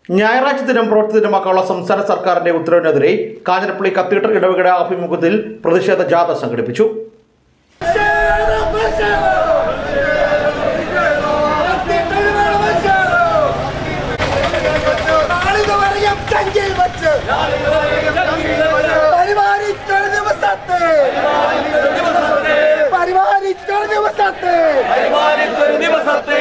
ഞായറാഴ്ച ദിനം പ്രവൃത്തി ദിനമാക്കാനുള്ള സംസ്ഥാന സർക്കാരിന്റെ ഉത്തരവിനെതിരെ കാഞ്ഞിരപ്പള്ളി കത്തീഡ്രൽ ഇടവകയുടെ ആഭിമുഖ്യത്തിൽ പ്രതിഷേധ ജാഥ സംഘടിപ്പിച്ചു നാളിതുവരെയും ചങ്കിൽ വച്ച് പരിപാലിച്ചൊരു ദിവസത്തെ പരിപാലിച്ചൊരു ദിവസത്തെ പരിപാലിച്ചൊരു ദിവസത്തെ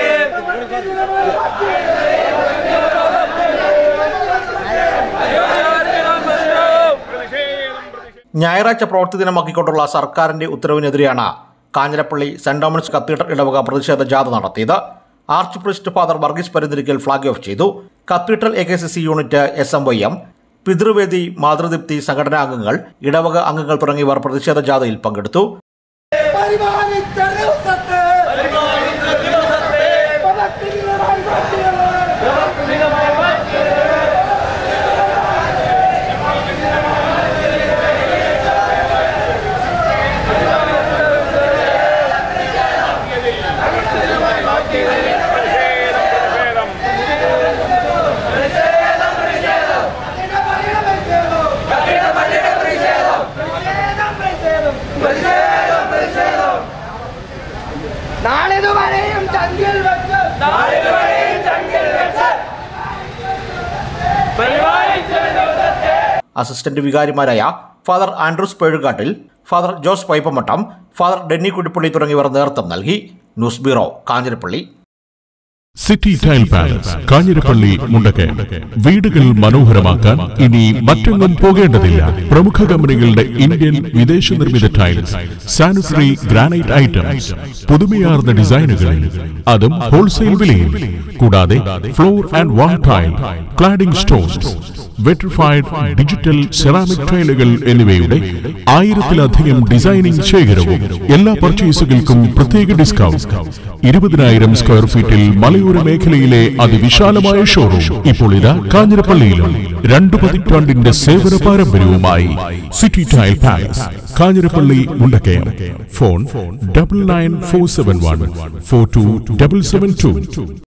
ഞായറാഴ്ച പ്രവൃത്തി ദിനമാക്കിക്കൊണ്ടുള്ള സർക്കാരിന്റെ ഉത്തരവിനെതിരെയാണ് കാഞ്ഞിരപ്പള്ളി സെന്റ് തോമസ് കത്തീഡ്രൽ ഇടവക പ്രതിഷേധ ജാഥ നടത്തിയത് arch priest father Varghese Parunthirikkal flag off ചെയ്തു cathedral A K C C unit S M Y M പിതൃവേദി മാതൃദീപ്തി സംഘടനാ അംഗങ്ങൾ ഇടവക അംഗങ്ങൾ തുടങ്ങിയവർ പ്രതിഷേധ ജാഥയിൽ പങ്കെടുത്തു പരിപാലിച്ചൊരു ദിവസത്തെ പദത്തിലുമായി മാറ്റിയത് നാളിതുവരെയും ചങ്കിൽ വെച്ച് അസിസ്റ്റന്റ് വികാരിമാരായ father Andrews Pezhukattil father Jose Paippamattam father Denny Kudippally തുടങ്ങിയവർ നേതൃത്വം നൽകി news bureau Kanjirappally city tile palace Kanjirappally Mundakayam വീടുകൾ മനോഹരമാക്കാൻ ഇനി മറ്റെങ്ങും പോകേണ്ടതില്ല പ്രമുഖ കമ്പനികളുടെ ഇന്ത്യൻ വിദേശ നിർമ്മിത ടൈൽസ് സാനിറ്ററി ഗ്രാനൈറ്റ് ഐറ്റംസ് പുതുമയാർന്ന ഡിസൈനുകളിൽ അതും ഹോൾസെയിൽ വിലയിൽ കൂടാതെ floor and wall tile cladding stones vitrified digital ceramic ടൈലുകൾ എന്നിവയുടെ ആയിരത്തിലധികം ഡിസൈനിംഗ് ശേഖരവും എല്ലാ പർച്ചേസുകൾക്കും പ്രത്യേക ഡിസ്കൗണ്ട് ഇരുപതിനായിരം സ്ക്വയർ ഫീറ്റിൽ മലയോര മേഖലയിലെ അതിവിശാലമായ ഷോറൂം ഇപ്പോൾ ഇതാ കാഞ്ഞിരപ്പള്ളിയിലും രണ്ടു പതിറ്റാണ്ടിന്റെ സേവന പാരമ്പര്യവുമായി city tile palace Kanjirappally Mundakayam phone double nine four seven one four two double seven to